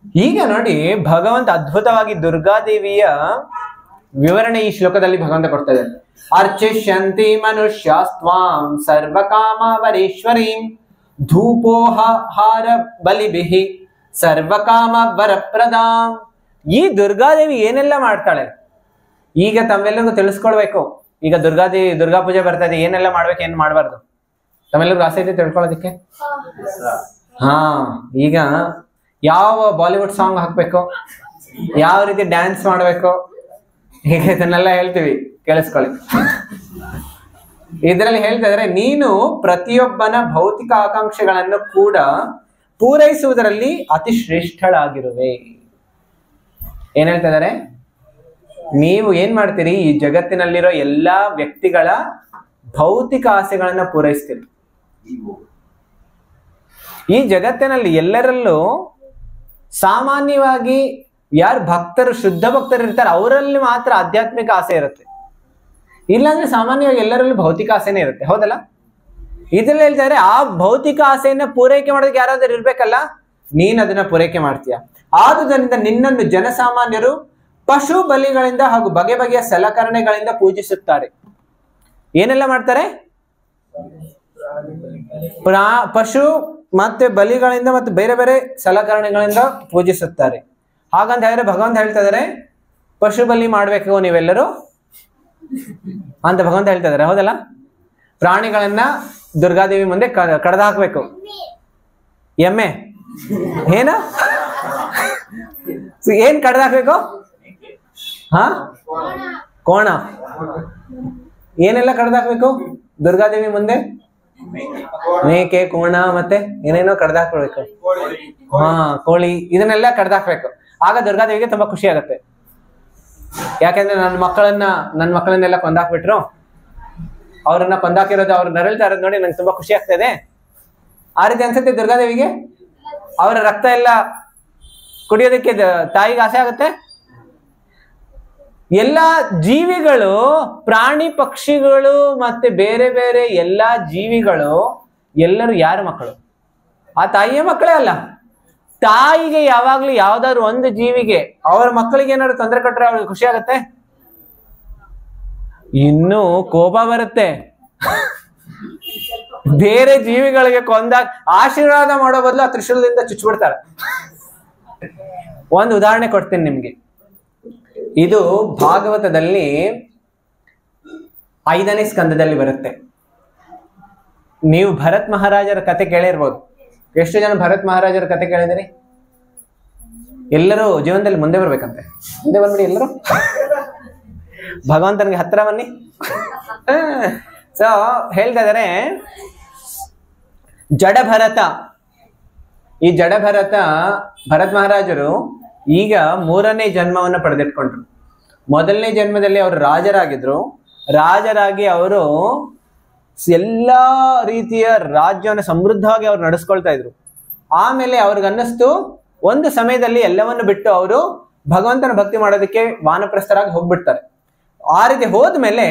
ಈಗ ನೋಡಿ ಭಗವಂತ ಅದ್ಭುತವಾಗಿ ದುರ್ಗಾದೇವಿಯ ವಿವರಣೆ ಈ ಶ್ಲೋಕದಲ್ಲಿ ಭಗವಂತ ಕೊಡ್ತಾ ಇದ್ದಾರೆ ಅರ್ಚಿಷ್ಯಂತಿ ಮನುಷ್ಯಾಸ್ತ್ವಾಂ ಸರ್ವಕಾಮ ವರೇಶ್ವರೀಂ ಧೂಪೋಹ ಹಾರ ಬಲಿಭಿಹಿ ಸರ್ವಕಾಮ ವರಪ್ರದಾಂ ಈ ದುರ್ಗಾದೇವಿ ಏನೆಲ್ಲ ಮಾಡ್ತಾಳೆ ಈಗ ತಮ್ಮೆಲ್ಲರಿಗೂ ತಿಳಿಸ್ಕೊಳ್ಬೇಕು ಈಗ ದುರ್ಗಾದೇವಿ ದುರ್ಗಾ ಪೂಜೆ ಬರ್ತಾ ಇದೆ ಏನೆಲ್ಲ ಮಾಡ್ಬೇಕು ಏನ್ ಮಾಡಬಾರ್ದು ತಮ್ಮೆಲ್ಲರಿಗೂ ಆಸೆ ಇದೆ ತಿಳ್ಕೊಳ್ಳೋದಕ್ಕೆ ಹಾ ಈಗ ಯಾವ ಬಾಲಿವುಡ್ ಸಾಂಗ್ ಹಾಕ್ಬೇಕು ಯಾವ ರೀತಿ ಡ್ಯಾನ್ಸ್ ಮಾಡ್ಬೇಕು ಹೀಗೆ ಇದನ್ನೆಲ್ಲ ಹೇಳ್ತೀವಿ ಕೇಳಿಸ್ಕೊಳ್ಳಿ ಇದರಲ್ಲಿ ಹೇಳ್ತಾ ಇದ್ರೆ ನೀನು ಪ್ರತಿಯೊಬ್ಬನ ಭೌತಿಕ ಆಕಾಂಕ್ಷೆಗಳನ್ನು ಕೂಡ ಪೂರೈಸುವುದರಲ್ಲಿ ಅತಿ ಶ್ರೇಷ್ಠಳಾಗಿರುವೆ ಏನ್ ಹೇಳ್ತಾ ಇದಾರೆ ನೀವು ಏನ್ ಮಾಡ್ತೀರಿ ಈ ಜಗತ್ತಿನಲ್ಲಿರೋ ಎಲ್ಲಾ ವ್ಯಕ್ತಿಗಳ ಭೌತಿಕ ಆಸೆಗಳನ್ನ ಪೂರೈಸ್ತೀರಿ ಈ ಜಗತ್ತಿನಲ್ಲಿ ಎಲ್ಲರಲ್ಲೂ ಸಾಮಾನ್ಯವಾಗಿ ಯಾರು ಭಕ್ತರು ಶುದ್ಧ ಭಕ್ತರು ಇರ್ತಾರೆ ಅವರಲ್ಲಿ ಮಾತ್ರ ಆಧ್ಯಾತ್ಮಿಕ ಆಸೆ ಇರುತ್ತೆ ಇಲ್ಲಾಂದ್ರೆ ಸಾಮಾನ್ಯವಾಗಿ ಎಲ್ಲರಲ್ಲೂ ಭೌತಿಕ ಆಸೆನೇ ಇರುತ್ತೆ ಹೌದಲ್ಲ ಇದ್ರಲ್ಲಿ ಹೇಳ್ತಾರೆ ಆ ಭೌತಿಕ ಆಸೆಯನ್ನ ಪೂರೈಕೆ ಮಾಡೋದಕ್ಕೆ ಯಾರಾದ್ರೂ ಇರ್ಬೇಕಲ್ಲ ನೀನ್ ಅದನ್ನ ಪೂರೈಕೆ ಮಾಡ್ತೀಯ ಆದುದರಿಂದ ನಿನ್ನನ್ನು ಜನಸಾಮಾನ್ಯರು ಪಶು ಬಲಿಗಳಿಂದ ಹಾಗೂ ಬಗೆ ಬಗೆಯ ಸಲಕರಣೆಗಳಿಂದ ಪೂಜಿಸುತ್ತಾರೆ ಏನೆಲ್ಲ ಮಾಡ್ತಾರೆ ಪ್ರಾ ಪಶು ಮತ್ತೆ ಬಲಿಗಳಿಂದ ಮತ್ತು ಬೇರೆ ಬೇರೆ ಸಲಕರಣೆಗಳಿಂದ ಪೂಜಿಸುತ್ತಾರೆ ಹಾಗಂತ ಹೇಳಿದ್ರೆ ಭಗವಂತ ಹೇಳ್ತಾ ಇದಾರೆ ಪಶು ಬಲಿ ಮಾಡ್ಬೇಕು ನೀವೆಲ್ಲರೂ ಅಂತ ಭಗವಂತ ಹೇಳ್ತಾ ಇದಾರೆ ಹೌದಲ್ಲ ಪ್ರಾಣಿಗಳನ್ನ ದುರ್ಗಾದೇವಿ ಮುಂದೆ ಕಡ್ದು ಹಾಕ್ಬೇಕು ಎಮ್ಮೆ ಏನ ಏನ್ ಕಡ್ದು ಹಾಕ್ಬೇಕು ಹಾ ಕೋಣ ಏನೆಲ್ಲ ಕಡ್ದು ಹಾಕ್ಬೇಕು ದುರ್ಗಾದೇವಿ ಮುಂದೆ ಮೇಕೆ ಕೋಣ ಮತ್ತೆ ಏನೇನೋ ಕಡ್ದು ಹಾಕ್ಬೇಕು ಹಾ ಕೋಳಿ ಇದನ್ನೆಲ್ಲ ಕಡ್ದು ಹಾಕ್ಬೇಕು ಆಗ ದುರ್ಗಾದೇವಿಗೆ ತುಂಬಾ ಖುಷಿ ಆಗುತ್ತೆ ಯಾಕೆಂದ್ರೆ ನನ್ನ ಮಕ್ಕಳನ್ನ ನನ್ನ ಮಕ್ಕಳನ್ನೆಲ್ಲ ಕೊಂದಾಕ್ಬಿಟ್ರು ಅವ್ರನ್ನ ಕೊಂದಾಕಿರೋದು ಅವ್ರು ನರಳ್ತಾ ಇರೋದು ನೋಡಿ ನಂಗೆ ತುಂಬಾ ಖುಷಿ ಆಗ್ತಾ ಇದೆ ಆ ರೀತಿ ಅನ್ಸುತ್ತೆ ದುರ್ಗಾದೇವಿಗೆ ಅವರ ರಕ್ತ ಎಲ್ಲ ಕುಡಿಯೋದಕ್ಕೆ ದ- ತಾಯಿಗೆ ಆಸೆ ಆಗುತ್ತೆ ಎಲ್ಲಾ ಜೀವಿಗಳು ಪ್ರಾಣಿ ಪಕ್ಷಿಗಳು ಮತ್ತೆ ಬೇರೆ ಬೇರೆ ಎಲ್ಲಾ ಜೀವಿಗಳು ಎಲ್ಲರೂ ಯಾರ ಮಕ್ಕಳು ಆ ತಾಯಿಯ ಮಕ್ಕಳೇ ಅಲ್ಲ ತಾಯಿಗೆ ಯಾವಾಗ್ಲೂ ಯಾವ್ದಾದ್ರು ಒಂದು ಜೀವಿಗೆ ಅವ್ರ ಮಕ್ಕಳಿಗೆ ಏನಾದ್ರು ತೊಂದರೆ ಕೊಟ್ರೆ ಅವ್ರಿಗೆ ಖುಷಿ ಆಗತ್ತೆ ಇನ್ನು ಕೋಪ ಬರುತ್ತೆ ಬೇರೆ ಜೀವಿಗಳಿಗೆ ಕೊಂದಾಗ ಆಶೀರ್ವಾದ ಮಾಡೋ ಬದಲು ಆ ತ್ರಿಶೂಲದಿಂದ ಚುಚ್ಚಿಬಿಡ್ತಾರೆ ಒಂದು ಉದಾಹರಣೆ ಕೊಡ್ತೀನಿ ನಿಮ್ಗೆ ಇದು ಭಾಗವತದಲ್ಲಿ ಐದನೇ ಸ್ಕಂದದಲ್ಲಿ ಬರುತ್ತೆ ನೀವು ಭರತ್ ಮಹಾರಾಜರ ಕತೆ ಕೇಳಿರ್ಬೋದು ಎಷ್ಟು ಜನ ಭರತ್ ಮಹಾರಾಜರ ಕತೆ ಕೇಳಿದಿರಿ ಎಲ್ಲರೂ ಜೀವನದಲ್ಲಿ ಮುಂದೆ ಬರ್ಬೇಕಂತೆ ಮುಂದೆ ಬಂದ್ಬಿಡಿ ಎಲ್ಲರೂ ಭಗವಂತನಿಗೆ ಹತ್ರ ಬನ್ನಿ ಸೊ ಹೇಳ್ತಾ ಇದಾರೆ ಜಡ ಭರತ ಈ ಜಡ ಭರತ ಭರತ್ ಮಹಾರಾಜರು ಈಗ ಮೂರನೇ ಜನ್ಮವನ್ನು ಪಡೆದಿಟ್ಕೊಂಡ್ರು ಮೊದಲನೇ ಜನ್ಮದಲ್ಲಿ ಅವರು ರಾಜರಾಗಿದ್ರು ರಾಜರಾಗಿ ಅವರು ಎಲ್ಲಾ ರೀತಿಯ ರಾಜ್ಯವನ್ನು ಸಮೃದ್ಧವಾಗಿ ಅವ್ರು ನಡೆಸ್ಕೊಳ್ತಾ ಇದ್ರು ಆಮೇಲೆ ಅವ್ರಿಗೆ ಅನ್ನಿಸ್ತು ಒಂದು ಸಮಯದಲ್ಲಿ ಎಲ್ಲವನ್ನು ಬಿಟ್ಟು ಅವರು ಭಗವಂತನ ಭಕ್ತಿ ಮಾಡೋದಕ್ಕೆ ವಾನಪ್ರಸ್ಥರಾಗಿ ಹೋಗ್ಬಿಡ್ತಾರೆ ಆ ರೀತಿ ಹೋದ್ಮೇಲೆ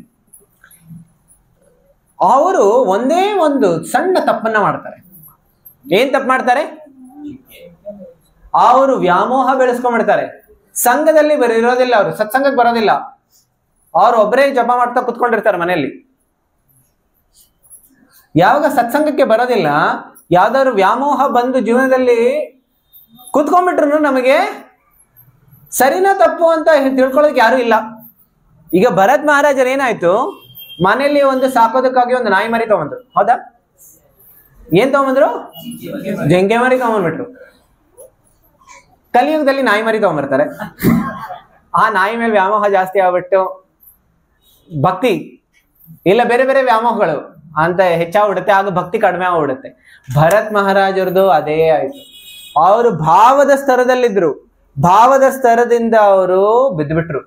ಅವರು ಒಂದೇ ಒಂದು ಸಣ್ಣ ತಪ್ಪನ್ನ ಮಾಡ್ತಾರೆ ಏನ್ ತಪ್ಪು ಮಾಡ್ತಾರೆ ಅವರು ವ್ಯಾಮೋಹ ಬೆಳೆಸ್ಕೊಂಡ್ಬಿಡ್ತಾರೆ ಸಂಘದಲ್ಲಿ ಬರ ಇರೋದಿಲ್ಲ ಅವರು ಸತ್ಸಂಗಕ್ಕೆ ಬರೋದಿಲ್ಲ ಅವ್ರು ಒಬ್ಬರೇ ಜಪ ಮಾಡ್ತಾ ಕುತ್ಕೊಂಡಿರ್ತಾರೆ ಮನೆಯಲ್ಲಿ ಯಾವಾಗ ಸತ್ಸಂಗಕ್ಕೆ ಬರೋದಿಲ್ಲ ಯಾವ್ದಾದ್ರು ವ್ಯಾಮೋಹ ಬಂದು ಜೀವನದಲ್ಲಿ ಕೂತ್ಕೊಂಡ್ಬಿಟ್ರು ನಮಗೆ ಸರಿನಾ ತಪ್ಪು ಅಂತ ತಿಳ್ಕೊಳ್ಳೋಕೆ ಯಾರು ಇಲ್ಲ ಈಗ ಭರತ್ ಮಹಾರಾಜರು ಏನಾಯ್ತು ಮನೆಯಲ್ಲಿ ಒಂದು ಸಾಕೋದಕ್ಕಾಗಿ ಒಂದು ನಾಯಿ ಮರಿ ತಗೊಂಡ್ರು ಹೌದಾ ಏನ್ ತಗೊಂಬಂದ್ರು ಜಂಗೆ ಮರಿ ತಗೊಂಡ್ಬಿಟ್ರು ಕಲಿಯುಗದಲ್ಲಿ ನಾಯಿ ಮರಿ ತಗೊಂಡ್ಬರ್ತಾರೆ ಆ ನಾಯಿ ಮೇಲೆ ವ್ಯಾಮೋಹ ಜಾಸ್ತಿ ಆಗ್ಬಿಟ್ಟು ಭಕ್ತಿ ಇಲ್ಲ ಬೇರೆ ಬೇರೆ ವ್ಯಾಮೋಹಗಳು ಅಂತ ಹೆಚ್ಚಾಗ್ಬಿಡುತ್ತೆ ಆಗ ಭಕ್ತಿ ಕಡಿಮೆ ಆಗ್ಬಿಡುತ್ತೆ ಭರತ್ ಮಹಾರಾಜರದು ಅದೇ ಆಯ್ತು ಅವರು ಭಾವದ ಸ್ತರದಲ್ಲಿದ್ರು ಭಾವದ ಸ್ತರದಿಂದ ಅವರು ಬಿದ್ದುಬಿಟ್ರು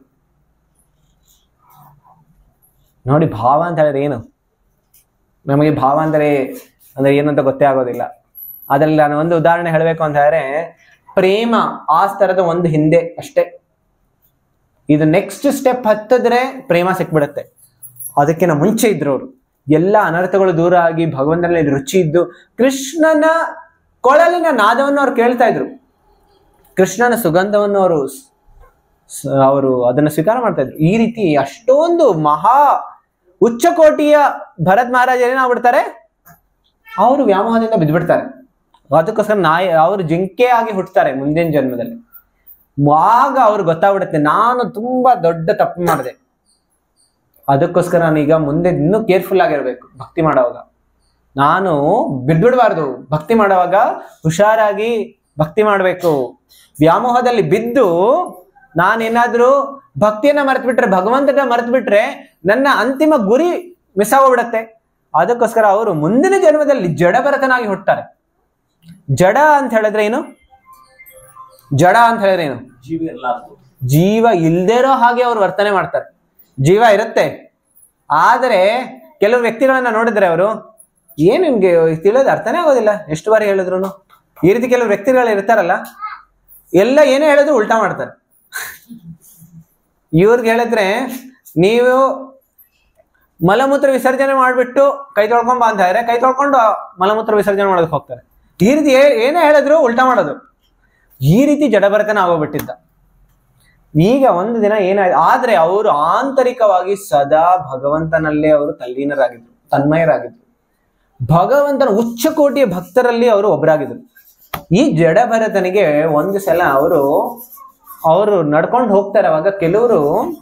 ನೋಡಿ ಭಾವ ಅಂತ ಹೇಳಿದ್ರೆ ಏನು ನಮಗೆ ಭಾವ ಅಂದರೆ ಅಂದ್ರೆ ಏನು ಅಂತ ಗೊತ್ತೇ ಆಗೋದಿಲ್ಲ ಅದ್ರಲ್ಲಿ ನಾನು ಒಂದು ಉದಾಹರಣೆ ಹೇಳಬೇಕು ಅಂತ ಹೇಳಿದ್ರೆ ಪ್ರೇಮ ಆ ಸ್ತರದ ಒಂದು ಹಿಂದೆ ಅಷ್ಟೇ ಇದು ನೆಕ್ಸ್ಟ್ ಸ್ಟೆಪ್ ಹತ್ತಿದ್ರೆ ಪ್ರೇಮ ಸಿಕ್ಬಿಡುತ್ತೆ ಅದಕ್ಕಿಂತ ಮುಂಚೆ ಇದ್ರು ಅವರು ಎಲ್ಲ ಅನರ್ಥಗಳು ದೂರ ಆಗಿ ಭಗವಂತನಲ್ಲಿ ರುಚಿ ಇದ್ದು ಕೃಷ್ಣನ ಕೊಳಲಿನ ನಾದವನ್ನು ಅವ್ರು ಕೇಳ್ತಾ ಇದ್ರು ಕೃಷ್ಣನ ಸುಗಂಧವನ್ನು ಅವರು ಸ- ಅವರು ಅದನ್ನು ಸ್ವೀಕಾರ ಮಾಡ್ತಾ ಇದ್ರು ಈ ರೀತಿ ಅಷ್ಟೊಂದು ಮಹಾ ಉಚ್ಚ ಕೋಟಿಯ ಭರತ್ ಮಹಾರಾಜ ಏನಾಗ್ಬಿಡ್ತಾರೆ ಅವರು ವ್ಯಾಮೋಹದಿಂದ ಬಿದ್ದ್ಬಿಡ್ತಾರೆ ಅದಕ್ಕೋಸ್ಕರ ನಾಯಿ ಅವರು ಜಿಂಕೆ ಆಗಿ ಹುಟ್ಟುತ್ತಾರೆ ಮುಂದಿನ ಜನ್ಮದಲ್ಲಿ ಆಗ ಅವ್ರಿಗೆ ಗೊತ್ತಾಗ್ಬಿಡುತ್ತೆ ನಾನು ತುಂಬಾ ದೊಡ್ಡ ತಪ್ಪು ಮಾಡಿದೆ ಅದಕ್ಕೋಸ್ಕರ ನಾನೀಗ ಮುಂದೆ ಇನ್ನೂ ಕೇರ್ಫುಲ್ ಆಗಿರ್ಬೇಕು ಭಕ್ತಿ ಮಾಡುವಾಗ ನಾನು ಬಿದ್ಬಿಡ್ಬಾರ್ದು ಭಕ್ತಿ ಮಾಡುವಾಗ ಹುಷಾರಾಗಿ ಭಕ್ತಿ ಮಾಡಬೇಕು ವ್ಯಾಮೋಹದಲ್ಲಿ ಬಿದ್ದು ನಾನೇನಾದ್ರೂ ಭಕ್ತಿಯನ್ನ ಮರೆತು ಬಿಟ್ರೆ ಭಗವಂತನ ಮರೆತು ಬಿಟ್ರೆ ನನ್ನ ಅಂತಿಮ ಗುರಿ ಮಿಸ್ ಆಗೋಗ್ಬಿಡತ್ತೆ ಅದಕ್ಕೋಸ್ಕರ ಅವರು ಮುಂದಿನ ಜನ್ಮದಲ್ಲಿ ಜಡಭರತನಾಗಿ ಹುಟ್ಟುತ್ತಾರೆ ಜಡ ಅಂತ ಹೇಳಿದ್ರೆ ಏನು ಜಡ ಅಂತ ಹೇಳಿದ್ರೆ ಏನು ಜೀವ ಇರಲಾರ್ದು ಜೀವ ಇಲ್ದೇ ಇರೋ ಹಾಗೆ ಅವ್ರು ವರ್ತನೆ ಮಾಡ್ತಾರೆ ಜೀವ ಇರುತ್ತೆ ಆದರೆ ಕೆಲವು ವ್ಯಕ್ತಿಗಳನ್ನ ನೋಡಿದ್ರೆ ಅವರು ಏನ್ ನಿಮ್ಗೆ ತಿಳಿಯೋದು ಅರ್ಥನೇ ಆಗೋದಿಲ್ಲ ಎಷ್ಟು ಬಾರಿ ಹೇಳಿದ್ರು ಈ ರೀತಿ ಕೆಲವು ವ್ಯಕ್ತಿಗಳು ಇರ್ತಾರಲ್ಲ ಎಲ್ಲ ಏನೇ ಹೇಳಿದ್ರು ಉಲ್ಟಾ ಮಾಡ್ತಾರೆ ಇವ್ರಿಗೆ ಹೇಳಿದ್ರೆ ನೀವು ಮಲಮೂತ್ರ ವಿಸರ್ಜನೆ ಮಾಡ್ಬಿಟ್ಟು ಕೈ ತೊಳ್ಕೊಂಡ್ ಬಾ ಅಂತ ಹೇಳಿದ್ರೆ ಕೈ ತೊಳ್ಕೊಂಡು ಮಲಮೂತ್ರ ವಿಸರ್ಜನೆ ಮಾಡೋದಕ್ಕೆ ಹೋಗ್ತಾರೆ ಈ ರೀತಿ ಏ- ಏನೇ ಹೇಳಿದ್ರು ಉಲ್ಟಾ ಮಾಡೋದು ಈ ರೀತಿ ಜಡಭರತನ ಆಗೋಗ್ಬಿಟ್ಟಿದ್ದ ಈಗ ಒಂದು ದಿನ ಏನಾಯ್ತು ಆದ್ರೆ ಅವರು ಆಂತರಿಕವಾಗಿ ಸದಾ ಭಗವಂತನಲ್ಲೇ ಅವರು ತಲ್ಲೀನರಾಗಿದ್ರು ತನ್ಮಯರಾಗಿದ್ರು ಭಗವಂತನ ಉಚ್ಚ ಕೋಟಿಯ ಭಕ್ತರಲ್ಲಿ ಅವರು ಒಬ್ಬರಾಗಿದ್ರು ಈ ಜಡಭರತನಿಗೆ ಒಂದು ಸಲ ಅವರು ಅವರು ನಡ್ಕೊಂಡು ಹೋಗ್ತಾರೆ ಅವಾಗ ಕೆಲವರು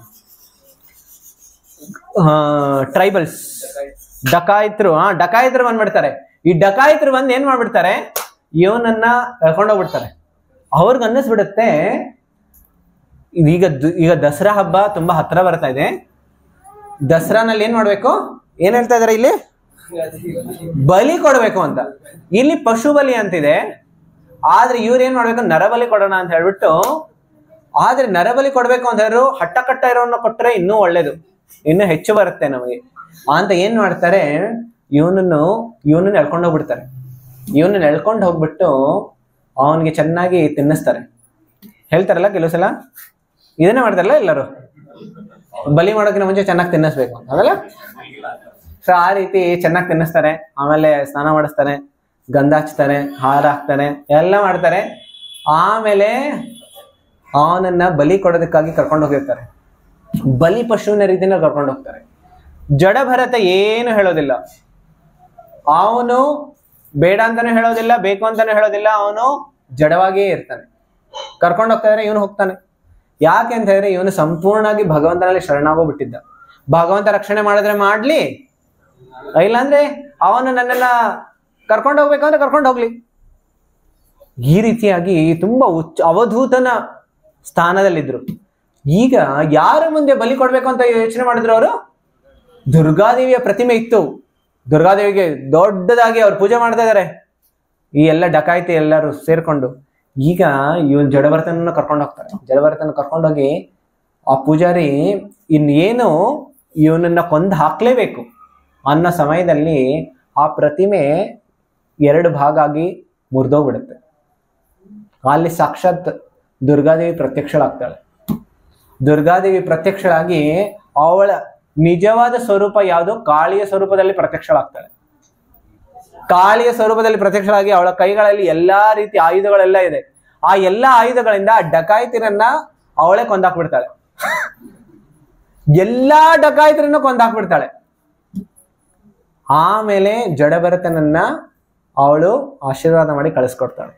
ಟ್ರೈಬಲ್ಸ್ ಡಕಾಯಿತರು ಹಾ ಡಕಾಯಿತರು ಬಂದ್ಬಿಡ್ತಾರೆ ಈ ಡಕಾಯಿತರು ಬಂದು ಏನ್ ಮಾಡ್ಬಿಡ್ತಾರೆ ಇವನನ್ನ ಎಳ್ಕೊಂಡೋಗ್ಬಿಡ್ತಾರೆ ಅವ್ರಿಗೆ ಅನ್ನಿಸ್ಬಿಡುತ್ತೆ ಈಗ ದು- ಈಗ ದಸರಾ ಹಬ್ಬ ತುಂಬಾ ಹತ್ರ ಬರ್ತಾ ಇದೆ ದಸರಾನಲ್ಲಿ ಏನ್ ಮಾಡ್ಬೇಕು ಏನ್ ಹೇಳ್ತಾ ಇದಾರೆ ಇಲ್ಲಿ ಬಲಿ ಕೊಡ್ಬೇಕು ಅಂತ ಇಲ್ಲಿ ಪಶು ಬಲಿ ಅಂತಿದೆ ಆದ್ರೆ ಇವ್ರು ಏನ್ ಮಾಡ್ಬೇಕು ನರಬಲಿ ಕೊಡೋಣ ಅಂತ ಹೇಳ್ಬಿಟ್ಟು ಆದ್ರೆ ನರಬಲಿ ಕೊಡ್ಬೇಕು ಅಂತ ಹೇಳಿದ್ರು ಹಟ್ಟ ಕಟ್ಟ ಇರೋನ್ನ ಕೊಟ್ರೆ ಇನ್ನೂ ಒಳ್ಳೇದು ಇನ್ನೂ ಹೆಚ್ಚು ಬರುತ್ತೆ ನಮಗೆ ಅಂತ ಏನ್ ಮಾಡ್ತಾರೆ ಇವನನ್ನು ಇವನನ್ನ ಎಳ್ಕೊಂಡು ಹೋಗ್ಬಿಡ್ತಾರೆ ಇವನನ್ನ ಎಳ್ಕೊಂಡು ಹೋಗ್ಬಿಟ್ಟು ಅವನಿಗೆ ಚೆನ್ನಾಗಿ ತಿನ್ನಿಸ್ತಾರೆ ಹೇಳ್ತಾರಲ್ಲ ಕೆಲವು ಸಲ ಇದನ್ನೇ ಮಾಡ್ತಾರಲ್ಲ ಎಲ್ಲರೂ ಬಲಿ ಮಾಡೋಕ್ಕಿಂತ ಮುಂಚೆ ಚೆನ್ನಾಗಿ ತಿನ್ನಿಸ್ಬೇಕು ಅಂತ ಅದಲ್ಲ ಸೊ ಆ ರೀತಿ ಚೆನ್ನಾಗಿ ತಿನ್ನಿಸ್ತಾರೆ ಆಮೇಲೆ ಸ್ನಾನ ಮಾಡಿಸ್ತಾರೆ ಗಂಧ ಹಚ್ತಾರೆ ಹಾರ ಹಾಕ್ತಾರೆ ಎಲ್ಲ ಮಾಡ್ತಾರೆ ಆಮೇಲೆ ಅವನನ್ನ ಬಲಿ ಕೊಡೋದಕ್ಕಾಗಿ ಕರ್ಕೊಂಡು ಹೋಗಿರ್ತಾರೆ ಬಲಿ ಪಶುವಿನ ರೀತಿನ ಕರ್ಕೊಂಡು ಹೋಗ್ತಾರೆ ಜಡಭರತ ಏನು ಹೇಳೋದಿಲ್ಲ ಅವನು ಬೇಡ ಅಂತಾನೆ ಹೇಳೋದಿಲ್ಲ ಬೇಕು ಅಂತಾನೆ ಹೇಳೋದಿಲ್ಲ ಅವನು ಜಡವಾಗಿಯೇ ಇರ್ತಾನೆ ಕರ್ಕೊಂಡು ಹೋಗ್ತಾ ಇದ್ರೆ ಇವನು ಹೋಗ್ತಾನೆ ಯಾಕೆ ಅಂತ ಹೇಳಿದ್ರೆ ಇವನು ಸಂಪೂರ್ಣವಾಗಿ ಭಗವಂತನಲ್ಲಿ ಶರಣಾಗೋಗ್ಬಿಟ್ಟಿದ್ದ ಭಗವಂತ ರಕ್ಷಣೆ ಮಾಡಿದ್ರೆ ಮಾಡ್ಲಿ ಇಲ್ಲಾಂದ್ರೆ ಅವನು ನನ್ನನ್ನ ಕರ್ಕೊಂಡು ಹೋಗ್ಬೇಕು ಅಂದ್ರೆ ಕರ್ಕೊಂಡು ಹೋಗ್ಲಿ ಈ ರೀತಿಯಾಗಿ ತುಂಬಾ ಉಚ್ಚ ಅವಧೂತನ ಸ್ಥಾನದಲ್ಲಿದ್ರು ಈಗ ಯಾರ ಮುಂದೆ ಬಲಿ ಕೊಡ್ಬೇಕು ಅಂತ ಯೋಚನೆ ಮಾಡಿದ್ರು ಅವರು ದುರ್ಗಾದೇವಿಯ ಪ್ರತಿಮೆ ಇತ್ತು ದುರ್ಗಾದೇವಿಗೆ ದೊಡ್ಡದಾಗಿ ಅವ್ರು ಪೂಜೆ ಮಾಡ್ತಾ ಇದಾರೆ ಈ ಎಲ್ಲ ಡಕಾಯಿತಿ ಎಲ್ಲರೂ ಸೇರ್ಕೊಂಡು ಈಗ ಇವನ್ ಜಡಭರತನನ್ನ ಕರ್ಕೊಂಡು ಹೋಗ್ತಾರೆ ಜಡಭರತನ ಕರ್ಕೊಂಡೋಗಿ ಆ ಪೂಜಾರಿ ಇನ್ನೇನು ಇವನನ್ನ ಕೊಂದು ಹಾಕ್ಲೇಬೇಕು ಅನ್ನೋ ಸಮಯದಲ್ಲಿ ಆ ಪ್ರತಿಮೆ ಎರಡು ಭಾಗ ಆಗಿ ಮುರಿದೋಗ್ಬಿಡುತ್ತೆ ಅಲ್ಲಿ ಸಾಕ್ಷಾತ್ ದುರ್ಗಾದೇವಿ ಪ್ರತ್ಯಕ್ಷಳಾಗ್ತಾಳೆ ದುರ್ಗಾದೇವಿ ಪ್ರತ್ಯಕ್ಷಳಾಗಿ ಅವಳ ನಿಜವಾದ ಸ್ವರೂಪ ಯಾವುದು ಕಾಳಿಯ ಸ್ವರೂಪದಲ್ಲಿ ಪ್ರತ್ಯಕ್ಷಳಾಗ್ತಾಳೆ ಕಾಳಿಯ ಸ್ವರೂಪದಲ್ಲಿ ಪ್ರತ್ಯಕ್ಷಳಾಗಿ ಅವಳ ಕೈಗಳಲ್ಲಿ ಎಲ್ಲಾ ರೀತಿ ಆಯುಧಗಳೆಲ್ಲ ಇದೆ ಆ ಎಲ್ಲಾ ಆಯುಧಗಳಿಂದ ಆ ಡಕಾಯಿತಿರನ್ನ ಅವಳೇ ಕೊಂದಾಕ್ಬಿಡ್ತಾಳೆ ಎಲ್ಲಾ ಡಕಾಯಿತರನ್ನು ಕೊಂದಾಕ್ಬಿಡ್ತಾಳೆ ಆಮೇಲೆ ಜಡಭರತನನ್ನ ಅವಳು ಆಶೀರ್ವಾದ ಮಾಡಿ ಕಳಿಸ್ಕೊಡ್ತಾಳೆ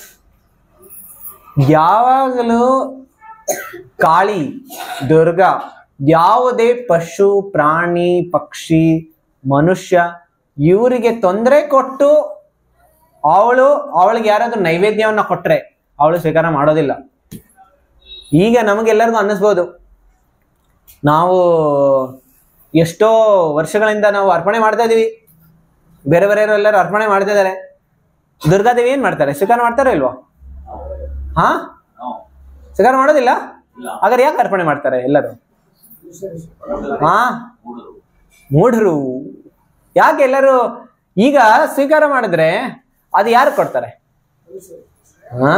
ಯಾವಾಗಲೂ ಕಾಳಿ ದುರ್ಗಾ ಯಾವುದೇ ಪಶು ಪ್ರಾಣಿ ಪಕ್ಷಿ ಮನುಷ್ಯ ಇವರಿಗೆ ತೊಂದರೆ ಕೊಟ್ಟು ಅವಳು ಅವಳಿಗೆ ಯಾರಾದ್ರೂ ನೈವೇದ್ಯವನ್ನ ಕೊಟ್ರೆ ಅವಳು ಸ್ವೀಕಾರ ಮಾಡೋದಿಲ್ಲ ಈಗ ನಮಗೆಲ್ಲರಿಗೂ ಅನ್ನಿಸ್ಬೋದು ನಾವು ಎಷ್ಟೋ ವರ್ಷಗಳಿಂದ ನಾವು ಅರ್ಪಣೆ ಮಾಡ್ತಾ ಇದೀವಿ ಬೇರೆ ಬೇರೆಯವರು ಎಲ್ಲರೂ ಅರ್ಪಣೆ ಮಾಡ್ತಾ ಇದಾರೆ ದುರ್ಗಾದೇವಿ ಏನ್ ಮಾಡ್ತಾರೆ ಸ್ವೀಕಾರ ಮಾಡ್ತಾರೋ ಇಲ್ವಾ ಹಾ ನಾವು ಸ್ವೀಕಾರ ಮಾಡೋದಿಲ್ಲ ಇಲ್ಲ ಹಾಗಾದ್ರೆ ಯಾಕೆ ಅರ್ಪಣೆ ಮಾಡ್ತಾರೆ ಎಲ್ಲರೂ ಹಾ ಮೂಡರು ಮೂಢರು ಯಾಕೆ ಎಲ್ಲರೂ ಈಗ ಸ್ವೀಕಾರ ಮಾಡಿದ್ರೆ ಅದು ಯಾರು ಕೊಡ್ತಾರೆ ಹಾ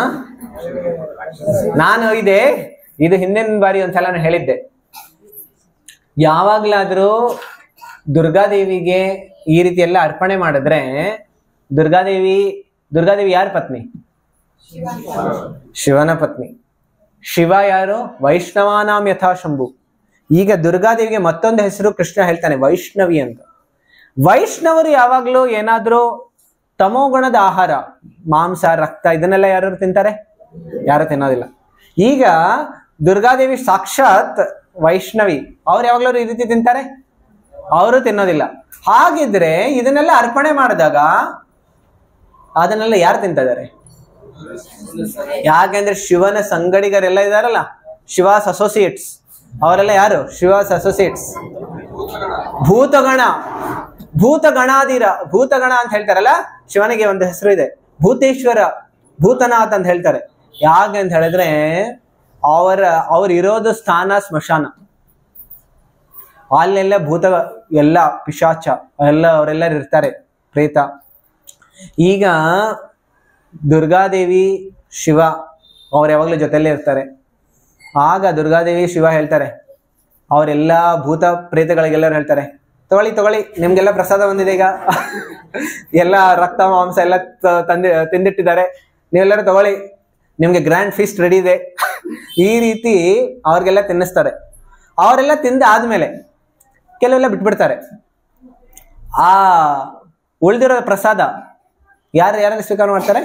ನಾನು ಇದೆ ಇದು ಹಿಂದಿನ ಬಾರಿ ಒಂದ್ಸಲ ನಾನು ಹೇಳಿದ್ದೆ ಯಾವಾಗ್ಲಾದ್ರೂ ದುರ್ಗಾದೇವಿಗೆ ಈ ರೀತಿ ಎಲ್ಲ ಅರ್ಪಣೆ ಮಾಡಿದ್ರೆ ದುರ್ಗಾದೇವಿ ದುರ್ಗಾದೇವಿ ಯಾರ ಪತ್ನಿ ಶಿವನ ಪತ್ನಿ ಶಿವ ಯಾರು ವೈಷ್ಣವಾನಾಂ ಯಥಾ ಶಂಭು ಈಗ ದುರ್ಗಾದೇವಿಗೆ ಮತ್ತೊಂದು ಹೆಸರು ಕೃಷ್ಣ ಹೇಳ್ತಾನೆ ವೈಷ್ಣವಿ ಅಂತ ವೈಷ್ಣವರು ಯಾವಾಗ್ಲೂ ಏನಾದ್ರೂ ತಮೋಗುಣದ ಆಹಾರ ಮಾಂಸ ರಕ್ತ ಇದನ್ನೆಲ್ಲ ಯಾರು ತಿಂತಾರೆ ಯಾರು ತಿನ್ನೋದಿಲ್ಲ ಈಗ ದುರ್ಗಾದೇವಿ ಸಾಕ್ಷಾತ್ ವೈಷ್ಣವಿ ಅವ್ರು ಯಾವಾಗ್ಲೂ ಈ ರೀತಿ ತಿಂತಾರೆ ಅವರು ತಿನ್ನೋದಿಲ್ಲ ಹಾಗಿದ್ರೆ ಇದನ್ನೆಲ್ಲ ಅರ್ಪಣೆ ಮಾಡಿದಾಗ ಅದನ್ನೆಲ್ಲ ಯಾರು ತಿಂತಾ ಇದಾರೆ ಯಾಕೆಂದ್ರೆ ಶಿವನ ಸಂಗಡಿಗರೆಲ್ಲ ಇದಾರಲ್ಲ ಶಿವಾಸ್ ಅಸೋಸಿಯೇಟ್ಸ್ ಅವರೆಲ್ಲ ಯಾರು ಶಿವಾಸ್ ಅಸೋಸಿಯೇಟ್ಸ್ ಭೂತಗಣ ಭೂತಗಣಾದಿರ ಭೂತಗಣ ಅಂತ ಹೇಳ್ತಾರಲ್ಲ ಶಿವನಿಗೆ ಒಂದು ಹೆಸರು ಇದೆ ಭೂತೇಶ್ವರ ಭೂತನಾಥ್ ಅಂತ ಹೇಳ್ತಾರೆ ಯಾಕೆ ಅಂತ ಹೇಳಿದ್ರೆ ಅವರ ಅವ್ರು ಇರೋದು ಸ್ಥಾನ ಸ್ಮಶಾನ ಅಲ್ಲೆಲ್ಲ ಭೂತ ಎಲ್ಲ ಪಿಶಾಚ ಎಲ್ಲ ಅವರೆಲ್ಲರೂ ಇರ್ತಾರೆ ಪ್ರೇತ ಈಗ ದುರ್ಗಾದೇವಿ ಶಿವ ಅವ್ರು ಯಾವಾಗಲೂ ಜೊತೆಲೇ ಇರ್ತಾರೆ ಆಗ ದುರ್ಗಾದೇವಿ ಶಿವ ಹೇಳ್ತಾರೆ ಅವರೆಲ್ಲ ಭೂತ ಪ್ರೇತಗಳಿಗೆಲ್ಲರೂ ಹೇಳ್ತಾರೆ ತಗೊಳ್ಳಿ ತಗೊಳ್ಳಿ ನಿಮ್ಗೆಲ್ಲ ಪ್ರಸಾದ ಬಂದಿದೆ ಈಗ ಎಲ್ಲ ರಕ್ತ ಮಾಂಸ ಎಲ್ಲ ತ- ತಂದಿ ತಿಂದಿಟ್ಟಿದ್ದಾರೆ ನೀವೆಲ್ಲರೂ ತಗೊಳ್ಳಿ ನಿಮ್ಗೆ ಗ್ರ್ಯಾಂಡ್ ಫೀಸ್ಟ್ ರೆಡಿ ಇದೆ ಈ ರೀತಿ ಅವ್ರಿಗೆಲ್ಲ ತಿನ್ನಿಸ್ತಾರೆ ಅವರೆಲ್ಲ ತಿಂದ ಆದ್ಮೇಲೆ ಕೆಲವೆಲ್ಲ ಬಿಟ್ಬಿಡ್ತಾರೆ ಆ ಉಳಿದಿರೋ ಪ್ರಸಾದ ಯಾರು ಯಾರನ್ನ ಸ್ವೀಕಾರ ಮಾಡ್ತಾರೆ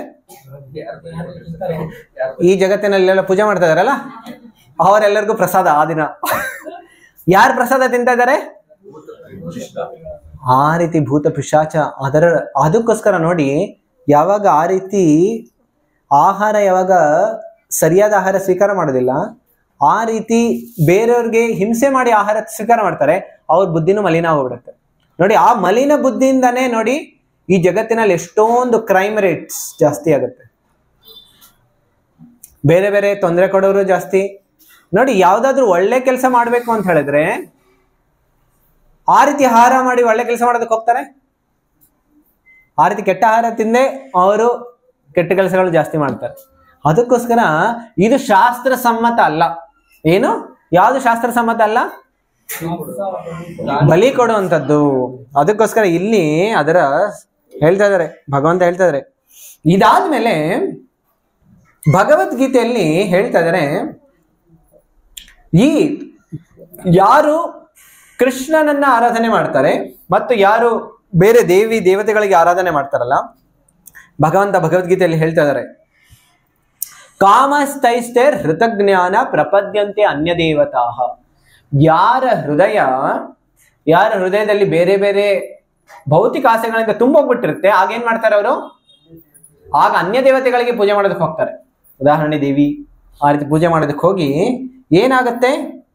ಈ ಜಗತ್ತಿನಲ್ಲೆಲ್ಲ ಪೂಜೆ ಮಾಡ್ತಾ ಇದಾರಲ್ಲ ಅವರೆಲ್ಲರಿಗೂ ಪ್ರಸಾದ ಆ ದಿನ ಯಾರು ಪ್ರಸಾದ ತಿಂತಾ ಇದ್ದಾರೆ ಆ ರೀತಿ ಭೂತ ಪಿಶಾಚ ಅದರ ಅದಕ್ಕೋಸ್ಕರ ನೋಡಿ ಯಾವಾಗ ಆ ರೀತಿ ಆಹಾರ ಯಾವಾಗ ಸರಿಯಾದ ಆಹಾರ ಸ್ವೀಕಾರ ಮಾಡೋದಿಲ್ಲ ಆ ರೀತಿ ಬೇರೆಯವ್ರಿಗೆ ಹಿಂಸೆ ಮಾಡಿ ಆಹಾರ ಸ್ವೀಕಾರ ಮಾಡ್ತಾರೆ ಅವ್ರ ಬುದ್ಧಿನೂ ಮಲಿನ ಹೋಗ್ಬಿಡುತ್ತೆ ನೋಡಿ ಆ ಮಲಿನ ಬುದ್ಧಿಯಿಂದಾನೇ ನೋಡಿ ಈ ಜಗತ್ತಿನಲ್ಲಿ ಎಷ್ಟೊಂದು ಕ್ರೈಮ್ ರೇಟ್ಸ್ ಜಾಸ್ತಿ ಆಗುತ್ತೆ ಬೇರೆ ಬೇರೆ ತೊಂದರೆ ಕೊಡೋರು ಜಾಸ್ತಿ ನೋಡಿ ಯಾವ್ದಾದ್ರು ಒಳ್ಳೆ ಕೆಲಸ ಮಾಡ್ಬೇಕು ಅಂತ ಹೇಳಿದ್ರೆ ಆ ರೀತಿ ಆಹಾರ ಮಾಡಿ ಒಳ್ಳೆ ಕೆಲಸ ಮಾಡೋದಕ್ಕೆ ಹೋಗ್ತಾರೆ ಆ ರೀತಿ ಕೆಟ್ಟ ಆಹಾರ ತಿಂದೇ ಅವರು ಕೆಟ್ಟ ಕೆಲಸಗಳು ಜಾಸ್ತಿ ಮಾಡ್ತಾರೆ ಅದಕ್ಕೋಸ್ಕರ ಇದು ಶಾಸ್ತ್ರ ಸಮ್ಮತ ಅಲ್ಲ ಏನು ಯಾವುದು ಶಾಸ್ತ್ರ ಸಮ್ಮತ ಅಲ್ಲ ಬಲಿ ಕೊಡುವಂಥದ್ದು ಅದಕ್ಕೋಸ್ಕರ ಇಲ್ಲಿ ಅದರ ಹೇಳ್ತಾ ಇದಾರೆ ಭಗವಂತ ಹೇಳ್ತಾ ಇದಾರೆ ಇದಾದ್ಮೇಲೆ ಭಗವದ್ಗೀತೆಯಲ್ಲಿ ಹೇಳ್ತಾ ಇದಾರೆ ಈ ಯಾರು ಕೃಷ್ಣನನ್ನ ಆರಾಧನೆ ಮಾಡ್ತಾರೆ ಮತ್ತು ಯಾರು ಬೇರೆ ದೇವಿ ದೇವತೆಗಳಿಗೆ ಆರಾಧನೆ ಮಾಡ್ತಾರಲ್ಲ ಭಗವಂತ ಭಗವದ್ಗೀತೆಯಲ್ಲಿ ಹೇಳ್ತಾ ಇದಾರೆ ಕಾಮಸ್ತೈಸ್ತೆ ಹೃತಜ್ಞಾನ ಪ್ರಪದ್ಯಂತೆ ಅನ್ಯ ದೇವತಾಹ ಯಾರ ಹೃದಯ ಯಾರ ಹೃದಯದಲ್ಲಿ ಬೇರೆ ಬೇರೆ ಭೌತಿಕ ಆಸೆಗಳಿಂದ ತುಂಬೋಗ್ಬಿಟ್ಟಿರುತ್ತೆ ಆಗ ಏನ್ ಮಾಡ್ತಾರೆ ಅವರು ಆಗ ಅನ್ಯ ದೇವತೆಗಳಿಗೆ ಪೂಜೆ ಮಾಡೋದಕ್ಕೆ ಹೋಗ್ತಾರೆ ಉದಾಹರಣೆ ದೇವಿ ಆ ರೀತಿ ಪೂಜೆ ಮಾಡೋದಕ್ಕೆ ಹೋಗಿ ಏನಾಗತ್ತೆ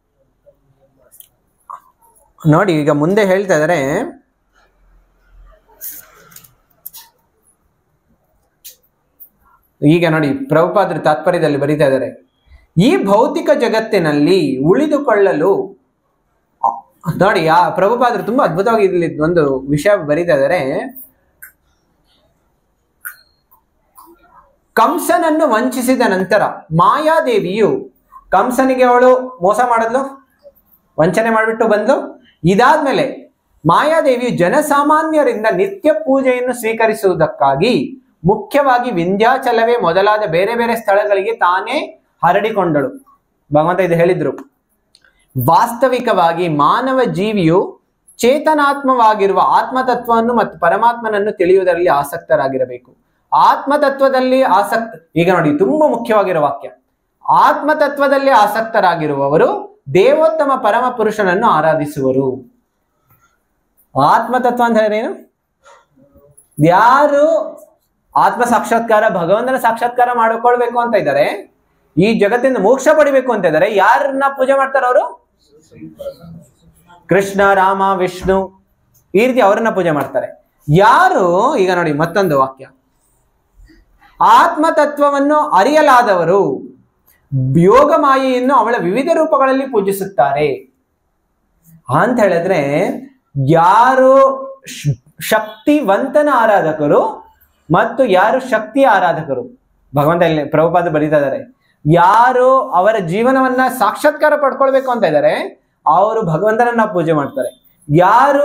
ನೋಡಿ ಈಗ ಮುಂದೆ ಹೇಳ್ತಾ ಇದಾರೆ ಈಗ ನೋಡಿ ಪ್ರಭುಪಾದ್ರ ತಾತ್ಪರ್ಯದಲ್ಲಿ ಬರೀತಾ ಇದ್ದಾರೆ ಈ ಭೌತಿಕ ಜಗತ್ತಿನಲ್ಲಿ ಉಳಿದುಕೊಳ್ಳಲು ಅ- ನೋಡಿ ಆ ಪ್ರಭುಪಾದರು ತುಂಬಾ ಅದ್ಭುತವಾಗಿ ಇಲ್ಲಿ ಒಂದು ವಿಷಯ ಬರೀತಾ ಇದ್ದಾರೆ ಕಂಸನನ್ನು ವಂಚಿಸಿದ ನಂತರ ಮಾಯಾದೇವಿಯು ಕಂಸನಿಗೆ ಅವಳು ಮೋಸ ಮಾಡಿದ್ಲು ವಂಚನೆ ಮಾಡಿಬಿಟ್ಟು ಬಂದ್ಲು ಇದಾದ್ಮೇಲೆ ಮಾಯಾದೇವಿಯು ಜನಸಾಮಾನ್ಯರಿಂದ ನಿತ್ಯ ಪೂಜೆಯನ್ನು ಸ್ವೀಕರಿಸುವುದಕ್ಕಾಗಿ ಮುಖ್ಯವಾಗಿ ವಿಂಧ್ಯಾಚಲವೇ ಮೊದಲಾದ ಬೇರೆ ಬೇರೆ ಸ್ಥಳಗಳಿಗೆ ತಾನೇ ಹರಡಿಕೊಂಡಳು ಭಗವಂತ ಇದು ಹೇಳಿದ್ರು ವಾಸ್ತವಿಕವಾಗಿ ಮಾನವ ಜೀವಿಯು ಚೇತನಾತ್ಮವಾಗಿರುವ ಆತ್ಮತತ್ವವನ್ನು ಮತ್ತು ಪರಮಾತ್ಮನನ್ನು ತಿಳಿಯುವುದರಲ್ಲಿ ಆಸಕ್ತರಾಗಿರಬೇಕು ಆತ್ಮತತ್ವದಲ್ಲಿ ಆಸಕ್ತ ಈಗ ನೋಡಿ ತುಂಬಾ ಮುಖ್ಯವಾಗಿರೋ ವಾಕ್ಯ ಆತ್ಮತತ್ವದಲ್ಲಿ ಆಸಕ್ತರಾಗಿರುವವರು ದೇವೋತ್ತಮ ಪರಮ ಪುರುಷನನ್ನು ಆರಾಧಿಸುವರು ಆತ್ಮತತ್ವ ಅಂತ ಹೇಳಿದ್ರೆ ಏನು ಯಾರು ಆತ್ಮ ಸಾಕ್ಷಾತ್ಕಾರ ಭಗವಂತನ ಸಾಕ್ಷಾತ್ಕಾರ ಮಾಡಿಕೊಳ್ಬೇಕು ಅಂತ ಇದ್ದಾರೆ ಈ ಜಗತ್ತಿಂದ ಮೋಕ್ಷ ಪಡಿಬೇಕು ಅಂತ ಇದ್ದಾರೆ ಯಾರನ್ನ ಪೂಜೆ ಮಾಡ್ತಾರೆ ಅವರು ಕೃಷ್ಣ ರಾಮ ವಿಷ್ಣು ಈ ರೀತಿ ಅವರನ್ನ ಪೂಜೆ ಮಾಡ್ತಾರೆ ಯಾರು ಈಗ ನೋಡಿ ಮತ್ತೊಂದು ವಾಕ್ಯ ಆತ್ಮತತ್ವವನ್ನು ಅರಿಯಲಾದವರು ಯೋಗ ಮಾಯೆಯನ್ನು ಅವಳ ವಿವಿಧ ರೂಪಗಳಲ್ಲಿ ಪೂಜಿಸುತ್ತಾರೆ ಅಂತ ಹೇಳಿದ್ರೆ ಯಾರು ಶ್- ಶಕ್ತಿವಂತನ ಆರಾಧಕರು ಮತ್ತು ಯಾರು ಶಕ್ತಿಯ ಆರಾಧಕರು ಭಗವಂತ ಇಲ್ಲಿ ಪ್ರಭುಪಾದ ಬರೀತಾ ಇದ್ದಾರೆ ಯಾರು ಅವರ ಜೀವನವನ್ನ ಸಾಕ್ಷಾತ್ಕಾರ ಪಡ್ಕೊಳ್ಬೇಕು ಅಂತ ಇದ್ದಾರೆ ಅವರು ಭಗವಂತನನ್ನ ಪೂಜೆ ಮಾಡ್ತಾರೆ ಯಾರು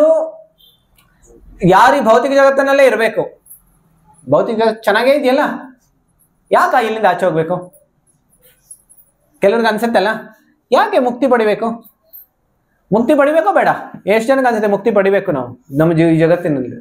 ಯಾರು ಈ ಭೌತಿಕ ಜಗತ್ತಿನಲ್ಲೇ ಇರಬೇಕು ಭೌತಿಕ ಜಗತ್ತು ಚೆನ್ನಾಗೇ ಇದೆಯಲ್ಲ ಯಾಕೆ ಇಲ್ಲಿಂದ ಆಚೆ ಹೋಗ್ಬೇಕು ಕೆಲವ್ರಿಗೆ ಅನ್ಸುತ್ತಲ್ಲ ಯಾಕೆ ಮುಕ್ತಿ ಪಡಿಬೇಕು ಮುಕ್ತಿ ಪಡಿಬೇಕೋ ಬೇಡ ಎಷ್ಟು ಜನಕ್ಕೆ ಅನ್ಸುತ್ತೆ ಮುಕ್ತಿ ಪಡಿಬೇಕು ನಾವು ನಮ್ಮ ಜೀವ ಈ ಜಗತ್ತಿನಲ್ಲಿ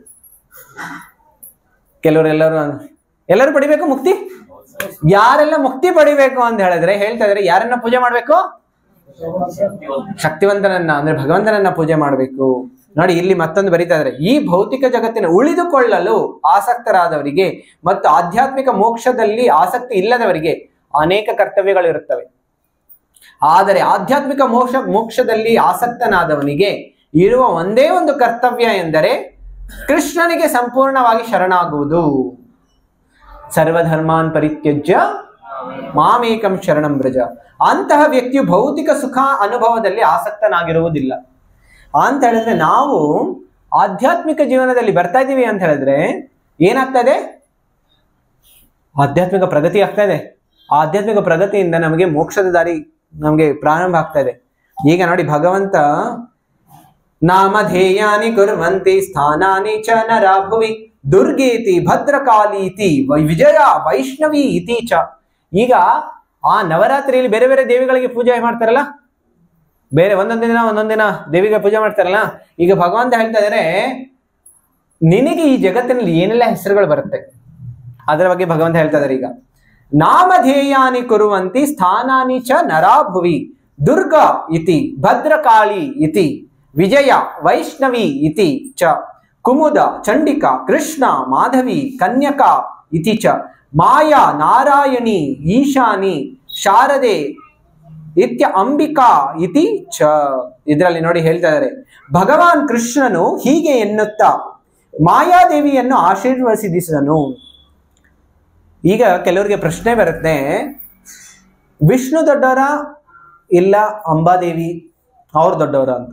ಕೆಲವರು ಎಲ್ಲರೂ ಅನ್- ಎಲ್ಲರೂ ಪಡಿಬೇಕು ಮುಕ್ತಿ ಯಾರೆಲ್ಲ ಮುಕ್ತಿ ಪಡಿಬೇಕು ಅಂತ ಹೇಳಿದ್ರೆ ಹೇಳ್ತಾ ಇದ್ರೆ ಯಾರನ್ನ ಪೂಜೆ ಮಾಡ್ಬೇಕು ಶಕ್ತಿವಂತನನ್ನ ಅಂದ್ರೆ ಭಗವಂತನನ್ನ ಪೂಜೆ ಮಾಡಬೇಕು ನೋಡಿ ಇಲ್ಲಿ ಮತ್ತೊಂದು ಬರೀತಾ ಇದ್ದಾರೆ ಈ ಭೌತಿಕ ಜಗತ್ತಿನ ಉಳಿದುಕೊಳ್ಳಲು ಆಸಕ್ತರಾದವರಿಗೆ ಮತ್ತು ಆಧ್ಯಾತ್ಮಿಕ ಮೋಕ್ಷದಲ್ಲಿ ಆಸಕ್ತಿ ಇಲ್ಲದವರಿಗೆ ಅನೇಕ ಕರ್ತವ್ಯಗಳಿರುತ್ತವೆ ಆದರೆ ಆಧ್ಯಾತ್ಮಿಕ ಮೋಕ್ಷ ಮೋಕ್ಷದಲ್ಲಿ ಆಸಕ್ತನಾದವನಿಗೆ ಇರುವ ಒಂದೇ ಒಂದು ಕರ್ತವ್ಯ ಎಂದರೆ ಕೃಷ್ಣನಿಗೆ ಸಂಪೂರ್ಣವಾಗಿ ಶರಣಾಗುವುದು ಸರ್ವಧರ್ಮಾನ್ ಪರಿತ್ಯಜ್ಯ ಮಾಮೇಕಂ ಶರಣಂ ಬ್ರಜ ಅಂತಹ ವ್ಯಕ್ತಿಯು ಭೌತಿಕ ಸುಖ ಅನುಭವದಲ್ಲಿ ಆಸಕ್ತನಾಗಿರುವುದಿಲ್ಲ ಅಂತ ಹೇಳಿದ್ರೆ ನಾವು ಆಧ್ಯಾತ್ಮಿಕ ಜೀವನದಲ್ಲಿ ಬರ್ತಾ ಇದ್ದೀವಿ ಅಂತ ಹೇಳಿದ್ರೆ ಏನಾಗ್ತಾ ಇದೆ ಆಧ್ಯಾತ್ಮಿಕ ಪ್ರಗತಿ ಆಗ್ತಾ ಇದೆ ಆಧ್ಯಾತ್ಮಿಕ ಪ್ರಗತಿಯಿಂದ ನಮಗೆ ಮೋಕ್ಷದ ದಾರಿ ನಮಗೆ ಪ್ರಾರಂಭ ಆಗ್ತಾ ಇದೆ ಈಗ ನೋಡಿ ಭಗವಂತ ನಾಮಧೇಯಾನಿ ಕುರ್ವಂತಿ ಸ್ಥಾನಾನಿ ಚ ನರಾಭುವಿ ದುರ್ಗೇತಿ ಭದ್ರಕಾಲೀತಿ ವೈ- ವಿಜಯ ವೈಷ್ಣವಿ ಇತಿ ಚ ಈಗ ಆ ನವರಾತ್ರಿಯಲ್ಲಿ ಬೇರೆ ಬೇರೆ ದೇವಿಗಳಿಗೆ ಪೂಜೆ ಮಾಡ್ತಾರಲ್ಲ ಬೇರೆ ಒಂದೊಂದು ದಿನ ಒಂದೊಂದು ದಿನ ದೇವಿಗೆ ಪೂಜೆ ಮಾಡ್ತಾರಲ್ಲ ಈಗ ಭಗವಂತ ಹೇಳ್ತಾ ಇದಾರೆ ನಿನಗೆ ಈ ಜಗತ್ತಿನಲ್ಲಿ ಏನೆಲ್ಲ ಹೆಸರುಗಳು ಬರುತ್ತೆ ಅದರ ಬಗ್ಗೆ ಭಗವಂತ ಹೇಳ್ತಾ ಇದಾರೆ ಈಗ ನಾಮಧೇಯಾನಿ ಕುರುವಂತಿ ಸ್ಥಾನಾನಿ ಚ ನರಾಭುವಿ ದುರ್ಗಾ ಇತಿ ಭದ್ರಕಾಳಿ ಇತಿ ವಿಜಯ ವೈಷ್ಣವಿ ಇತಿ ಚ ಕುಮುದ ಚಂಡಿಕಾ ಕೃಷ್ಣ ಮಾಧವಿ ಕನ್ಯಕಾ ಇತಿ ಚ ಮಾಯಾ ನಾರಾಯಣಿ ಈಶಾನಿ ಶಾರದೆ ಇತ್ಯ ಅಂಬಿಕಾ ಇತಿ ಚ ಇದರಲ್ಲಿ ನೋಡಿ ಹೇಳ್ತಾ ಇದ್ದಾರೆ ಭಗವಾನ್ ಕೃಷ್ಣನು ಹೀಗೆ ಎನ್ನುತ್ತಾ ಮಾಯಾದೇವಿಯನ್ನು ಆಶೀರ್ವದಿಸಿದನು ಈಗ ಕೆಲವರಿಗೆ ಪ್ರಶ್ನೆ ಬರುತ್ತೆ ವಿಷ್ಣು ದೊಡ್ಡವರ ಇಲ್ಲ ಅಂಬಾದೇವಿ ಅವ್ರು ದೊಡ್ಡವರ ಅಂತ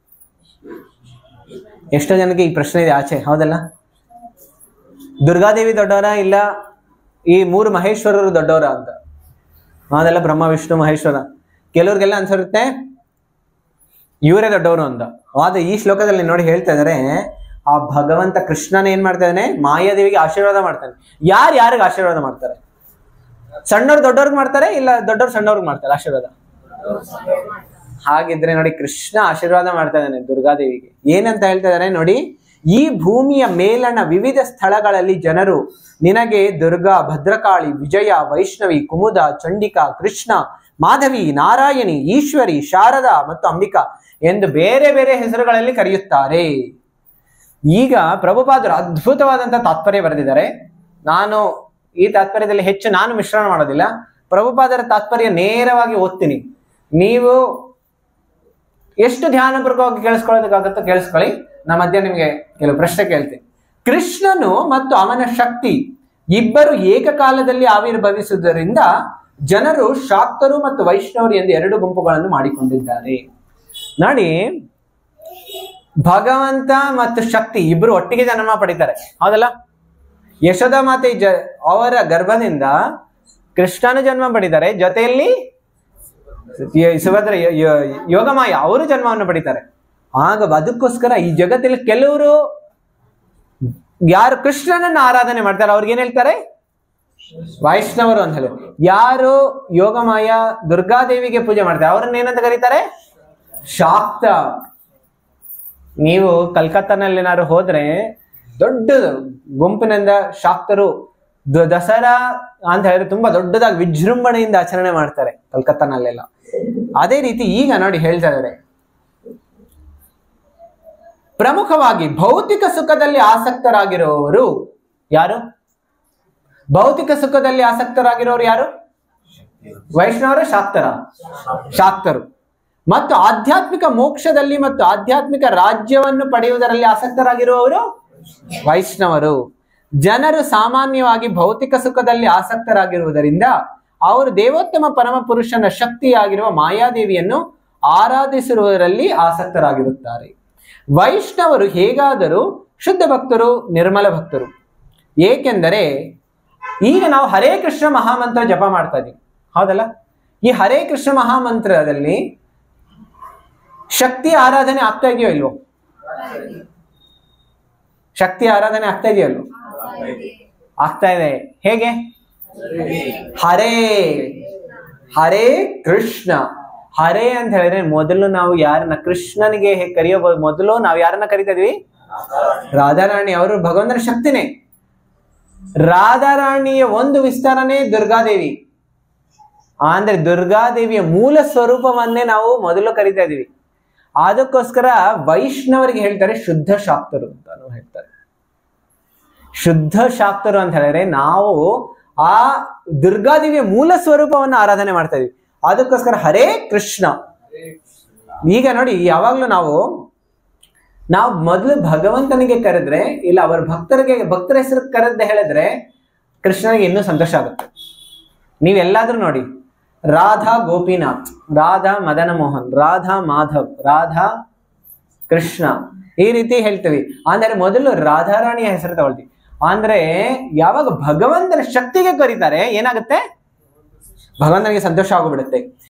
ಎಷ್ಟೋ ಜನಕ್ಕೆ ಈ ಪ್ರಶ್ನೆ ಇದೆ ಆಚೆ ಹೌದಲ್ಲ ದುರ್ಗಾದೇವಿ ದೊಡ್ಡವರ ಇಲ್ಲ ಈ ಮೂರು ಮಹೇಶ್ವರರು ದೊಡ್ಡವರ ಅಂತ ಹೌದಲ್ಲ ಬ್ರಹ್ಮ ವಿಷ್ಣು ಮಹೇಶ್ವರ ಕೆಲವ್ರಿಗೆಲ್ಲ ಅನ್ಸಿರುತ್ತೆ ಇವರೇ ದೊಡ್ಡವರು ಅಂತ ಆದ್ರೆ ಈ ಶ್ಲೋಕದಲ್ಲಿ ನೋಡಿ ಹೇಳ್ತಾ ಇದಾರೆ ಆ ಭಗವಂತ ಕೃಷ್ಣನ ಏನ್ ಮಾಡ್ತಾ ಇದ್ದಾನೆ ಮಾಯಾದೇವಿಗೆ ಆಶೀರ್ವಾದ ಮಾಡ್ತಾನೆ ಯಾರು ಯಾರಿಗೆ ಆಶೀರ್ವಾದ ಮಾಡ್ತಾರೆ ಸಣ್ಣವ್ರು ದೊಡ್ಡವ್ರಿಗೆ ಮಾಡ್ತಾರೆ ಇಲ್ಲ ದೊಡ್ಡವ್ರು ಸಣ್ಣವ್ರಿಗೆ ಮಾಡ್ತಾರೆ ಆಶೀರ್ವಾದ ಹಾಗಿದ್ರೆ ನೋಡಿ ಕೃಷ್ಣ ಆಶೀರ್ವಾದ ಮಾಡ್ತಾ ಇದ್ದಾನೆ ದುರ್ಗಾದೇವಿಗೆ ಏನಂತ ಹೇಳ್ತಾ ಇದಾರೆ ನೋಡಿ ಈ ಭೂಮಿಯ ಮೇಲಣ ವಿವಿಧ ಸ್ಥಳಗಳಲ್ಲಿ ಜನರು ನಿನಗೆ ದುರ್ಗಾ ಭದ್ರಕಾಳಿ ವಿಜಯ ವೈಷ್ಣವಿ ಕುಮುದ ಚಂಡಿಕಾ ಕೃಷ್ಣ ಮಾಧವಿ ನಾರಾಯಣಿ ಈಶ್ವರಿ ಶಾರದಾ ಮತ್ತು ಅಂಬಿಕಾ ಎಂದು ಬೇರೆ ಬೇರೆ ಹೆಸರುಗಳಲ್ಲಿ ಕರೆಯುತ್ತಾರೆ ಈಗ ಪ್ರಭುಪಾದರು ಅದ್ಭುತವಾದಂತ ತಾತ್ಪರ್ಯ ಬರೆದಿದ್ದಾರೆ ನಾನು ಈ ತಾತ್ಪರ್ಯದಲ್ಲಿ ಹೆಚ್ಚು ನಾನು ಮಿಶ್ರಣ ಮಾಡೋದಿಲ್ಲ ಪ್ರಭುಪಾದರ ತಾತ್ಪರ್ಯ ನೇರವಾಗಿ ಓದ್ತೀನಿ ನೀವು ಎಷ್ಟು ಧ್ಯಾನಪೂರ್ವಕವಾಗಿ ಕೇಳಿಸ್ಕೊಳ್ಳೋದಕ್ಕಾಗುತ್ತೋ ಕೇಳಿಸ್ಕೊಳ್ಳಿ ನಾ ಮಧ್ಯ ನಿಮಗೆ ಕೆಲವು ಪ್ರಶ್ನೆ ಕೇಳ್ತೀನಿ ಕೃಷ್ಣನು ಮತ್ತು ಅವನ ಶಕ್ತಿ ಇಬ್ಬರು ಏಕಕಾಲದಲ್ಲಿ ಆವಿರ್ಭವಿಸುವುದರಿಂದ ಜನರು ಶಾಕ್ತರು ಮತ್ತು ವೈಷ್ಣವರು ಎಂದು ಎರಡು ಗುಂಪುಗಳನ್ನು ಮಾಡಿಕೊಂಡಿದ್ದಾರೆ ನೋಡಿ ಭಗವಂತ ಮತ್ತು ಶಕ್ತಿ ಇಬ್ರು ಒಟ್ಟಿಗೆ ಜನ್ಮ ಪಡಿತಾರೆ ಹೌದಲ್ಲ ಯಶೋಧ ಮಾತೆ ಜ ಅವರ ಗರ್ಭದಿಂದ ಕೃಷ್ಣನು ಜನ್ಮ ಪಡಿತಾರೆ ಜೊತೆಯಲ್ಲಿ ಯ- ಸುಭದ್ರ ಯ- ಯ- ಯೋಗಮಾಯ ಅವರು ಜನ್ಮವನ್ನು ಪಡಿತಾರೆ ಆಗ ಅದಕ್ಕೋಸ್ಕರ ಈ ಜಗತ್ತಲ್ಲಿ ಕೆಲವರು ಯಾರು ಕೃಷ್ಣನನ್ನ ಆರಾಧನೆ ಮಾಡ್ತಾರೆ ಅವ್ರಿಗೆ ಏನ್ ಹೇಳ್ತಾರೆ ವೈಷ್ಣವರು ಅಂತ ಹೇಳಿ ಯಾರು ಯೋಗಮಾಯ ದುರ್ಗಾದೇವಿಗೆ ಪೂಜೆ ಮಾಡ್ತಾರೆ ಅವ್ರನ್ನ ಏನಂತ ಕರೀತಾರೆ ಶಾಕ್ತ ನೀವು ಕಲ್ಕತ್ತಾನಲ್ಲಿ ಏನಾದ್ರು ಹೋದ್ರೆ ದೊಡ್ಡದು ಗುಂಪಿನಿಂದ ಶಾಕ್ತರು ದ- ದಸರಾ ಅಂತ ಹೇಳಿದ್ರೆ ತುಂಬಾ ದೊಡ್ಡದಾಗಿ ವಿಜೃಂಭಣೆಯಿಂದ ಆಚರಣೆ ಮಾಡ್ತಾರೆ ಕಲ್ಕತ್ತಾನಲ್ಲೆಲ್ಲ ಅದೇ ರೀತಿ ಈಗ ನೋಡಿ ಹೇಳ್ತಾ ಇದ್ದಾರೆ ಪ್ರಮುಖವಾಗಿ ಭೌತಿಕ ಸುಖದಲ್ಲಿ ಆಸಕ್ತರಾಗಿರುವವರು ಯಾರು ಭೌತಿಕ ಸುಖದಲ್ಲಿ ಆಸಕ್ತರಾಗಿರೋರು ಯಾರು ವೈಷ್ಣವರು ಶಾಕ್ತರ ಶಾಕ್ತರು ಮತ್ತು ಆಧ್ಯಾತ್ಮಿಕ ಮೋಕ್ಷದಲ್ಲಿ ಮತ್ತು ಆಧ್ಯಾತ್ಮಿಕ ರಾಜ್ಯವನ್ನು ಪಡೆಯುವುದರಲ್ಲಿ ಆಸಕ್ತರಾಗಿರುವವರು ವೈಷ್ಣವರು ಜನರು ಸಾಮಾನ್ಯವಾಗಿ ಭೌತಿಕ ಸುಖದಲ್ಲಿ ಆಸಕ್ತರಾಗಿರುವುದರಿಂದ ಅವರು ದೇವೋತ್ತಮ ಪರಮ ಪುರುಷನ ಶಕ್ತಿಯಾಗಿರುವ ಮಾಯಾದೇವಿಯನ್ನು ಆರಾಧಿಸಿರುವುದರಲ್ಲಿ ಆಸಕ್ತರಾಗಿರುತ್ತಾರೆ ವೈಷ್ಣವರು ಹೇಗಾದರೂ ಶುದ್ಧ ಭಕ್ತರು ನಿರ್ಮಲ ಭಕ್ತರು ಏಕೆಂದರೆ ಈಗ ನಾವು ಹರೇ ಕೃಷ್ಣ ಮಹಾಮಂತ್ರ ಜಪ ಮಾಡ್ತಾ ಇದೀವಿ ಹೌದಲ್ಲ ಈ ಹರೇ ಕೃಷ್ಣ ಮಹಾಮಂತ್ರದಲ್ಲಿ ಶಕ್ತಿ ಆರಾಧನೆ ಆಗ್ತಾ ಇದೆಯೋ ಇಲ್ವೋ ಶಕ್ತಿ ಆರಾಧನೆ ಆಗ್ತಾ ಇದೆಯೋ ಇಲ್ವೋ ಆಗ್ತಾ ಇದೆ ಹೇಗೆ ಹರೇ ಹರೇ ಕೃಷ್ಣ ಹರೇ ಅಂತ ಹೇಳಿದ್ರೆ ಮೊದಲು ನಾವು ಯಾರನ್ನ ಕೃಷ್ಣನಿಗೆ ಹೇ- ಕರೆಯಬಹುದು ಮೊದಲು ನಾವು ಯಾರನ್ನ ಕರಿತಾ ಇದೀವಿ ರಾಧಾರಾಣಿ ಅವರು ಭಗವಂತನ ಶಕ್ತಿನೇ ರಾಧಾರಾಣಿಯ ಒಂದು ವಿಸ್ತಾರನೇ ದುರ್ಗಾದೇವಿ ಅಂದ್ರೆ ದುರ್ಗಾದೇವಿಯ ಮೂಲ ಸ್ವರೂಪವನ್ನೇ ನಾವು ಮೊದಲು ಕರಿತಾ ಇದೀವಿ ಅದಕ್ಕೋಸ್ಕರ ವೈಷ್ಣವರಿಗೆ ಹೇಳ್ತಾರೆ ಶುದ್ಧ ಶಾಕ್ತರು ಅಂತಾನು ಹೇಳ್ತಾರೆ ಶುದ್ಧ ಶಾಕ್ತರು ಅಂತ ಹೇಳಿದ್ರೆ ನಾವು ಆ ದುರ್ಗಾದೇವಿಯ ಮೂಲ ಸ್ವರೂಪವನ್ನು ಆರಾಧನೆ ಮಾಡ್ತಾ ಇದೀವಿ ಅದಕ್ಕೋಸ್ಕರ ಹರೇ ಕೃಷ್ಣ ಈಗ ನೋಡಿ ಯಾವಾಗ್ಲೂ ನಾವು ನಾವು ಮೊದಲು ಭಗವಂತನಿಗೆ ಕರೆದ್ರೆ ಇಲ್ಲ ಅವರ ಭಕ್ತರಿಗೆ ಭಕ್ತರ ಹೆಸರು ಕರೆದ ಹೇಳಿದ್ರೆ ಕೃಷ್ಣನಿಗೆ ಇನ್ನೂ ಸಂತೋಷ ಆಗುತ್ತೆ ನೀವೆಲ್ಲಾದ್ರೂ ನೋಡಿ ರಾಧಾ ಗೋಪಿನಾಥ್ ರಾಧಾ ಮದನ ಮೋಹನ್ ರಾಧಾ ಮಾಧವ್ ರಾಧಾ ಕೃಷ್ಣ ಈ ರೀತಿ ಹೇಳ್ತೀವಿ ಅಂದ್ರೆ ಮೊದಲು ರಾಧಾರಾಣಿಯ ಹೆಸರು ತಗೊಳ್ತೀವಿ ಅಂದ್ರೆ ಯಾವಾಗ ಭಗವಂತನ ಶಕ್ತಿಗೆ ಕರೀತಾರೆ ಏನಾಗುತ್ತೆ ಭಗವಂತನಿಗೆ ಸಂತೋಷ ಆಗೋಗ್ಬಿಡುತ್ತೆ